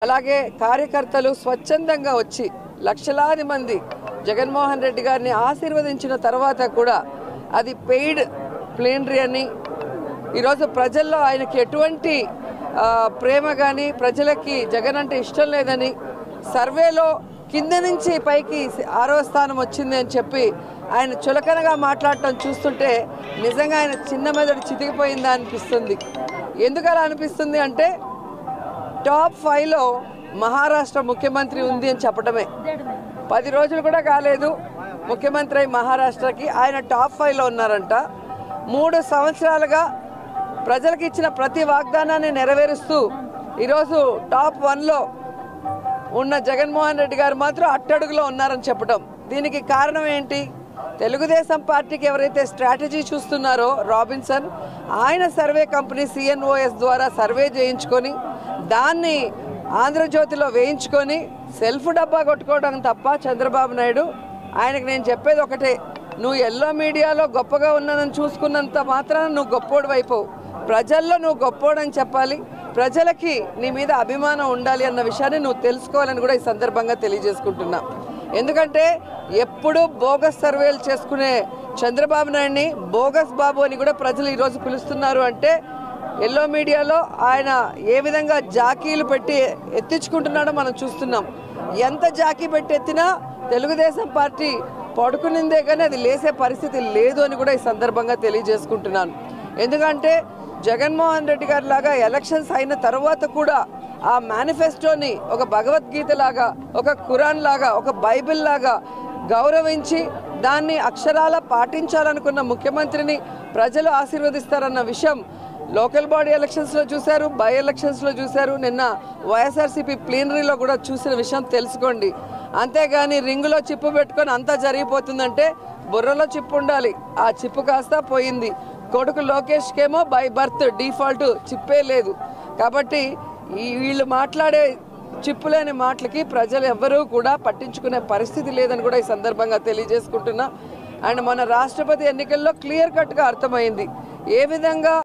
అలాగే కార్యకర్తలు స్వచ్ఛందంగా వచ్చి లక్షలాది మంది జగన్మోహన్ రెడ్డి గారిని ఆశీర్వదించిన తర్వాత కూడా అది పెయిడ్ ప్లేనరీ అని ఈరోజు ప్రజల్లో ఆయనకి ఎటువంటి ఆ, ప్రేమ కానీ ప్రజలకి జగన్ అంటే ఇష్టం లేదని సర్వేలో కింద నుంచి పైకి ఆరో స్థానం వచ్చింది అని చెప్పి ఆయన చులకనగా మాట్లాడటం చూస్తుంటే నిజంగా ఆయన చిన్న మెదడు చితికిపోయిందా అనిపిస్తుంది ఎందుకు అలా అనిపిస్తుంది అంటే టాప్ ఫైవ్లో మహారాష్ట్ర ముఖ్యమంత్రి ఉంది అని చెప్పడమే పది రోజులు కూడా కాలేదు ముఖ్యమంత్రి అయి మహారాష్ట్రకి ఆయన టాప్ ఫైవ్లో ఉన్నారంట మూడు సంవత్సరాలుగా ప్రజలకు ఇచ్చిన ప్రతి వాగ్దానాన్ని నెరవేరుస్తూ ఈరోజు టాప్ వన్లో ఉన్న జగన్మోహన్ రెడ్డి గారు మాత్రం అట్టడుగులో ఉన్నారని చెప్పడం దీనికి కారణం ఏంటి తెలుగుదేశం పార్టీకి ఎవరైతే స్ట్రాటజీ చూస్తున్నారో రాబిన్సన్ ఆయన సర్వే కంపెనీ సిఎన్ఓఎస్ ద్వారా సర్వే చేయించుకొని దాన్ని ఆంధ్రజ్యోతిలో వేయించుకొని సెల్ఫ్ డబ్బా కొట్టుకోవడం తప్ప చంద్రబాబు నాయుడు ఆయనకు నేను చెప్పేది ఒకటే నువ్వు ఎల్లో మీడియాలో గొప్పగా ఉన్నానని చూసుకున్నంత మాత్రాన నువ్వు గొప్పోడు అయిపోవు ప్రజల్లో నువ్వు గొప్పోడని చెప్పాలి ప్రజలకి నీ మీద అభిమానం ఉండాలి అన్న విషయాన్ని నువ్వు తెలుసుకోవాలని కూడా ఈ సందర్భంగా తెలియజేసుకుంటున్నా ఎందుకంటే ఎప్పుడూ బోగస్ సర్వేలు చేసుకునే చంద్రబాబు నాయుడిని బోగస్ బాబు అని కూడా ప్రజలు ఈరోజు పిలుస్తున్నారు అంటే ఎల్లో మీడియాలో ఆయన ఏ విధంగా జాకీలు పెట్టి ఎత్తించుకుంటున్నాడో మనం చూస్తున్నాం ఎంత జాకీ పెట్టి ఎత్తినా తెలుగుదేశం పార్టీ పడుకునిందే కానీ అది లేసే పరిస్థితి లేదు అని కూడా ఈ సందర్భంగా తెలియజేసుకుంటున్నాను ఎందుకంటే జగన్మోహన్ రెడ్డి గారి లాగా ఎలక్షన్స్ అయిన తర్వాత కూడా ఆ మేనిఫెస్టోని ఒక భగవద్గీత లాగా ఒక ఖురాన్ లాగా ఒక బైబిల్ లాగా గౌరవించి దాన్ని అక్షరాల పాటించాలనుకున్న ముఖ్యమంత్రిని ప్రజలు ఆశీర్వదిస్తారన్న విషయం లోకల్ బాడీ ఎలక్షన్స్లో చూశారు బై ఎలక్షన్స్లో చూశారు నిన్న వైఎస్ఆర్సీపీ ప్లీనరీలో కూడా చూసిన విషయం తెలుసుకోండి అంతేగాని రింగులో చిప్పు పెట్టుకొని అంతా జరిగిపోతుందంటే బుర్రలో చిప్పు ఉండాలి ఆ చిప్పు కాస్త పోయింది కొడుకు లోకేష్కేమో బై బర్త్ డిఫాల్ట్ చిప్పే లేదు కాబట్టి ఈ వీళ్ళు మాట్లాడే చిప్పులేని మాటలకి ప్రజలు ఎవ్వరూ కూడా పట్టించుకునే పరిస్థితి లేదని కూడా ఈ సందర్భంగా తెలియజేసుకుంటున్నా అండ్ మన రాష్ట్రపతి ఎన్నికల్లో క్లియర్ కట్గా అర్థమైంది ఏ విధంగా